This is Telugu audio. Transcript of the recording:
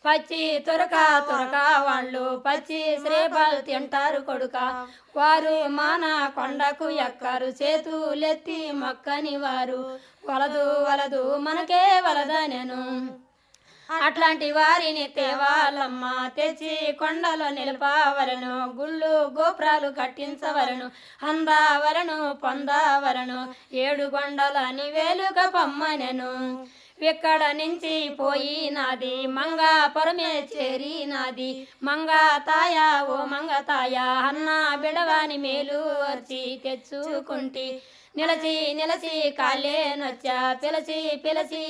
పచ్చి తురక తురక వాళ్ళు పచ్చి శ్రీపాలు తింటారు కొడుక వారు మాన కొండకు ఎక్కరు చేతులెత్తి మొక్కని వారు వలదు వలదు మనకే వలదనెను అట్లాంటి వారిని తేవాలమ్మ తెచ్చి కొండలో నిలపవలను గుళ్ళు గోపురాలు కట్టించవలను అందవలను పొందవలను ఏడు కొండలని వేలుక పమ్మనెను ఇక్కడ నుంచి పోయినాది మంగా పరమే చేరినాది మంగా తాయ ఓ మంగ తాయ అన్న బిడవాని మేలు వచ్చి తెచ్చుకుంటి నిలచి నిలచి కాలేనొచ్చా పిలచి పిలచి